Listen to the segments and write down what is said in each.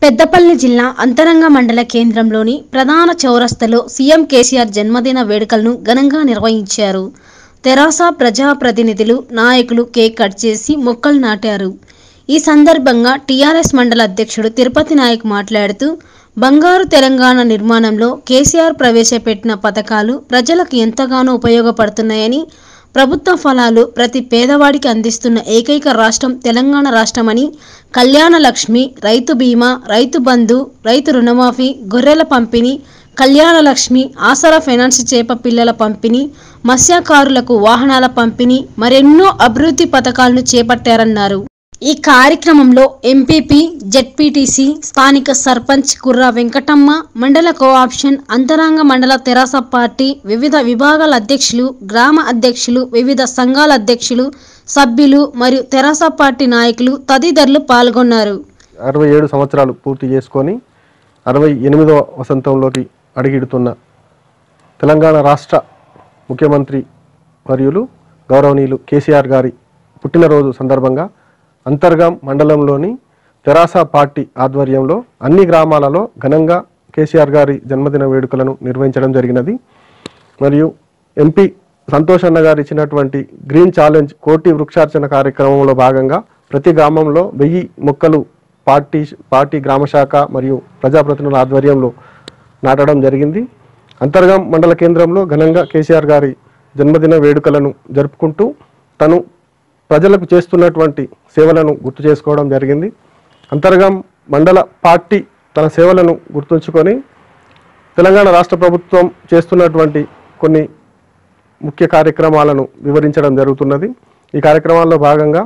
పెద్దపల్లి జిల్లా అంతరంగ మండల కేంద్రంలోని ప్రధాన చౌరస్తలో సీఎం కేసీఆర్ జన్మదిన వేడుకలను ఘనంగా నిర్వహించారు తెరాస ప్రజాప్రతినిధులు నాయకులు కేక్ కట్ చేసి మొక్కలు నాటారు ఈ సందర్భంగా టీఆర్ఎస్ మండల అధ్యక్షుడు తిరుపతి నాయక్ మాట్లాడుతూ బంగారు తెలంగాణ నిర్మాణంలో కేసీఆర్ ప్రవేశపెట్టిన పథకాలు ప్రజలకు ఎంతగానో ఉపయోగపడుతున్నాయని ప్రభుత్వ ఫలాలు ప్రతి పేదవాడికి అందిస్తున్న ఏకైక రాష్ట్రం తెలంగాణ రాష్ట్రమని కళ్యాణ లక్ష్మి రైతు బీమా రైతు బంధు రైతు రుణమాఫీ గొర్రెల పంపిణీ కళ్యాణ లక్ష్మి ఆసరా ఫైనాన్స్ చేప పిల్లల పంపిణీ మత్స్యకారులకు వాహనాల పంపిణీ మరెన్నో అభివృద్ధి పథకాలను చేపట్టారన్నారు ఈ కార్యక్రమంలో ఎంపీపీ జెడ్పీటీసీ స్థానిక సర్పంచ్ కుర్రా వెంకటమ్మ మండల కోఆప్షన్ అంతరంగ మండల తెరాస పార్టీ వివిధ విభాగాల అధ్యక్షులు గ్రామ అధ్యక్షులు వివిధ సంఘాల అధ్యక్షులు సభ్యులు మరియు తెరాస పార్టీ నాయకులు తదితరులు పాల్గొన్నారు అరవై ఏడు సంవత్సరాలు పూర్తి చేసుకొని అరవై ఎనిమిదవ వసంతంలోకి అడుగిడుతున్న తెలంగాణ రాష్ట్ర ముఖ్యమంత్రి వర్యులు గౌరవనీయులు కేసీఆర్ గారి పుట్టినరోజు సందర్భంగా అంతర్గాం మండలంలోని తెరాస పార్టీ ఆధ్వర్యంలో అన్ని గ్రామాలలో ఘనంగా కేసీఆర్ గారి జన్మదిన వేడుకలను నిర్వహించడం జరిగినది మరియు ఎంపీ సంతోష్ అన్న గారు ఇచ్చినటువంటి గ్రీన్ ఛాలెంజ్ కోటి వృక్షార్చన కార్యక్రమంలో భాగంగా ప్రతి గ్రామంలో వెయ్యి మొక్కలు పార్టీ పార్టీ గ్రామ శాఖ మరియు ప్రజాప్రతినిధుల ఆధ్వర్యంలో నాటడం జరిగింది అంతర్గాం మండల కేంద్రంలో ఘనంగా కేసీఆర్ గారి జన్మదిన వేడుకలను జరుపుకుంటూ తను ప్రజలకు చేస్తున్నటువంటి సేవలను గుర్తు చేసుకోవడం జరిగింది అంతర్గాం మండల పార్టీ తన సేవలను గుర్తుంచుకొని తెలంగాణ రాష్ట్ర ప్రభుత్వం చేస్తున్నటువంటి కొన్ని ముఖ్య కార్యక్రమాలను వివరించడం జరుగుతున్నది ఈ కార్యక్రమాల్లో భాగంగా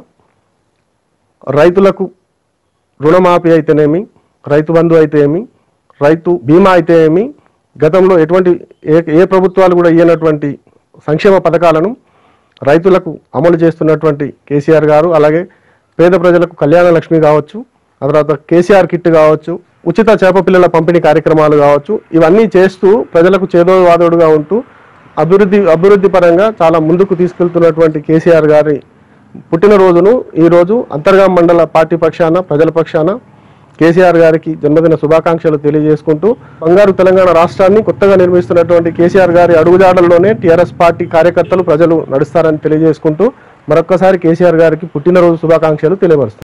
రైతులకు రుణమాఫీ అయితేనేమి రైతు బంధు అయితే ఏమి రైతు బీమా అయితే ఏమి గతంలో ఎటువంటి ఏ ఏ ప్రభుత్వాలు కూడా ఇయ్యనటువంటి సంక్షేమ పథకాలను రైతులకు అమలు చేస్తున్నటువంటి కేసీఆర్ గారు అలాగే పేద ప్రజలకు కళ్యాణ లక్ష్మి కావచ్చు ఆ తర్వాత కేసీఆర్ కిట్ కావచ్చు ఉచిత చేప పిల్లల పంపిణీ కార్యక్రమాలు కావచ్చు ఇవన్నీ చేస్తూ ప్రజలకు చేదోవాదోడుగా ఉంటూ అభివృద్ధి అభివృద్ధి పరంగా చాలా ముందుకు తీసుకెళ్తున్నటువంటి కేసీఆర్ గారి పుట్టినరోజును ఈరోజు అంతర్గాం మండల పార్టీ పక్షాన ప్రజల పక్షాన కేసీఆర్ గారికి జన్మదిన శుభాకాంక్షలు తెలియజేసుకుంటూ బంగారు తెలంగాణ రాష్ట్రాన్ని కొత్తగా నిర్మిస్తున్నటువంటి కేసీఆర్ గారి అడుగుజాడల్లోనే టీఆర్ఎస్ పార్టీ కార్యకర్తలు ప్రజలు నడుస్తారని తెలియజేసుకుంటూ మరొక్కసారి కేసీఆర్ గారికి పుట్టినరోజు శుభాకాంక్షలు తెలియపరుస్తారు